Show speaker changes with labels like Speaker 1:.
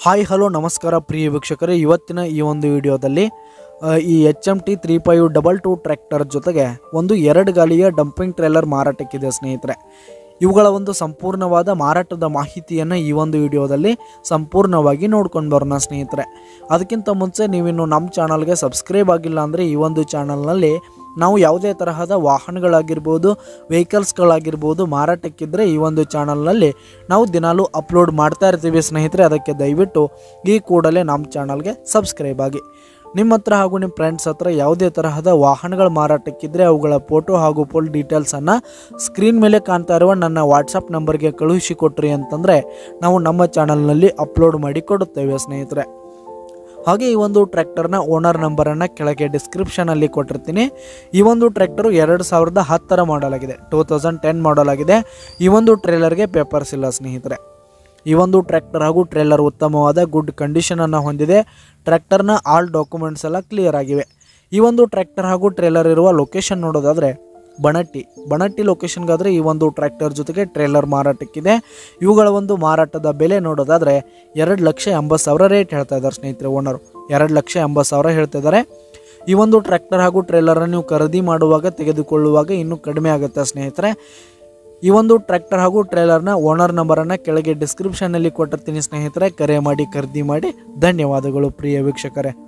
Speaker 1: hi hello ನಮಸ್ಕಾರ ಪ್ರಿಯ ವೀಕ್ಷಕರೇ ಇವತ್ತಿನ ಈ ಒಂದು ವಿಡಿಯೋದಲ್ಲಿ ಆ, ಈ H M T three five double two tractor ಜೊತೆಗೆ ಒಂದು ಎರಡು ಗಾಲಿಯ ಡಂಪಿಂಗ್ ಟ್ರೇಲರ್ ಮಾರಾಟಕ್ಕಿದೆ ಸ್ನೇಹಿತರೆ ಇವುಗಳ ಒಂದು ಸಂಪೂರ್ಣವಾದ ಮಾರಾಟದ ಮಾಹಿತಿಯನ್ನು ಈ ಒಂದು ವಿಡಿಯೋದಲ್ಲಿ ಸಂಪೂರ್ಣವಾಗಿ ನೋಡ್ಕೊಂಡು ಬರೋಣ ಸ್ನೇಹಿತರೆ ಅದಕ್ಕಿಂತ ಮುಂಚೆ ನೀವಿನ್ನು ನಮ್ಮ ಚಾನಲ್ಗೆ ಸಬ್ಸ್ಕ್ರೈಬ್ ಆಗಿಲ್ಲ ಅಂದರೆ ಈ ಒಂದು ಚಾನಲ್ನಲ್ಲಿ ನಾವು ಯಾವುದೇ ತರಹದ ವಾಹನಗಳಾಗಿರ್ಬೋದು ವೆಹಿಕಲ್ಸ್ಗಳಾಗಿರ್ಬೋದು ಮಾರಾಟಕ್ಕಿದ್ರೆ ಈ ಒಂದು ಚಾನಲ್ನಲ್ಲಿ ನಾವು ದಿನಾಲೂ ಅಪ್ಲೋಡ್ ಮಾಡ್ತಾ ಇರ್ತೀವಿ ಸ್ನೇಹಿತರೆ ಅದಕ್ಕೆ ದಯವಿಟ್ಟು ಈ ಕೂಡಲೇ ನಮ್ಮ ಚಾನಲ್ಗೆ ಸಬ್ಸ್ಕ್ರೈಬ್ ಆಗಿ ನಿಮ್ಮ ಹತ್ರ ಹಾಗೂ ನಿಮ್ಮ ಫ್ರೆಂಡ್ಸ್ ಹತ್ರ ಯಾವುದೇ ತರಹದ ವಾಹನಗಳ ಮಾರಾಟಕ್ಕಿದ್ರೆ ಅವುಗಳ ಫೋಟೋ ಹಾಗೂ ಫುಲ್ ಡೀಟೇಲ್ಸನ್ನು ಸ್ಕ್ರೀನ್ ಮೇಲೆ ಕಾಣ್ತಾ ಇರುವ ನನ್ನ ವಾಟ್ಸಪ್ ನಂಬರ್ಗೆ ಕಳುಹಿಸಿ ಕೊಟ್ರಿ ಅಂತಂದರೆ ನಾವು ನಮ್ಮ ಚಾನಲ್ನಲ್ಲಿ ಅಪ್ಲೋಡ್ ಮಾಡಿ ಕೊಡುತ್ತೇವೆ ಸ್ನೇಹಿತರೆ ಹಾಗೆ ಈ ಒಂದು ಟ್ರ್ಯಾಕ್ಟರ್ನ ಓನರ್ ನಂಬರನ್ನು ಕೆಳಗೆ ಡಿಸ್ಕ್ರಿಪ್ಷನಲ್ಲಿ ಕೊಟ್ಟಿರ್ತೀನಿ ಈ ಒಂದು ಟ್ರ್ಯಾಕ್ಟರು ಎರಡು ಸಾವಿರದ ಹತ್ತರ ಮಾಡಲ್ ಆಗಿದೆ ಟೂ ತೌಸಂಡ್ ಟೆನ್ ಮಾಡಲ್ ಆಗಿದೆ ಈ ಒಂದು ಟ್ರೇಲರ್ಗೆ ಪೇಪರ್ಸ್ ಇಲ್ಲ ಸ್ನೇಹಿತರೆ ಈ ಒಂದು ಟ್ರ್ಯಾಕ್ಟರ್ ಹಾಗೂ ಟ್ರೇಲರ್ ಉತ್ತಮವಾದ ಗುಡ್ ಕಂಡೀಷನನ್ನು ಹೊಂದಿದೆ ಟ್ರ್ಯಾಕ್ಟರ್ನ ಆಲ್ ಡಾಕ್ಯುಮೆಂಟ್ಸ್ ಎಲ್ಲ ಕ್ಲಿಯರ್ ಆಗಿವೆ ಈ ಒಂದು ಟ್ರ್ಯಾಕ್ಟರ್ ಹಾಗೂ ಟ್ರೇಲರ್ ಇರುವ ಲೊಕೇಶನ್ ನೋಡೋದಾದರೆ ಬಣಟ್ಟಿ ಬಣಟ್ಟಿ ಲೊಕೇಶನ್ಗಾದರೆ ಈ ಒಂದು ಟ್ರ್ಯಾಕ್ಟರ್ ಜೊತೆಗೆ ಟ್ರೇಲರ್ ಮಾರಾಟಕ್ಕಿದೆ ಇವುಗಳ ಒಂದು ಮಾರಾಟದ ಬೆಲೆ ನೋಡೋದಾದರೆ ಎರಡು ಲಕ್ಷ ಎಂಬತ್ತು ಸಾವಿರ ರೇಟ್ ಹೇಳ್ತಾ ಇದ್ದಾರೆ ಸ್ನೇಹಿತರೆ ಓನರು ಎರಡು ಲಕ್ಷ ಎಂಬತ್ತು ಸಾವಿರ ಹೇಳ್ತಾ ಇದ್ದಾರೆ ಈ ಒಂದು ಟ್ರ್ಯಾಕ್ಟರ್ ಹಾಗೂ ಟ್ರೇಲರನ್ನು ನೀವು ಖರೀದಿ ಮಾಡುವಾಗ ತೆಗೆದುಕೊಳ್ಳುವಾಗ ಇನ್ನೂ ಕಡಿಮೆ ಆಗುತ್ತೆ ಸ್ನೇಹಿತರೆ ಈ ಒಂದು ಟ್ರ್ಯಾಕ್ಟರ್ ಹಾಗೂ ಟ್ರೇಲರ್ನ ಓನರ್ ನಂಬರನ್ನು ಕೆಳಗೆ ಡಿಸ್ಕ್ರಿಪ್ಷನ್ನಲ್ಲಿ ಕೊಟ್ಟಿರ್ತೀನಿ ಸ್ನೇಹಿತರೆ ಕರೆ ಮಾಡಿ ಖರೀದಿ ಮಾಡಿ ಧನ್ಯವಾದಗಳು ಪ್ರಿಯ ವೀಕ್ಷಕರೇ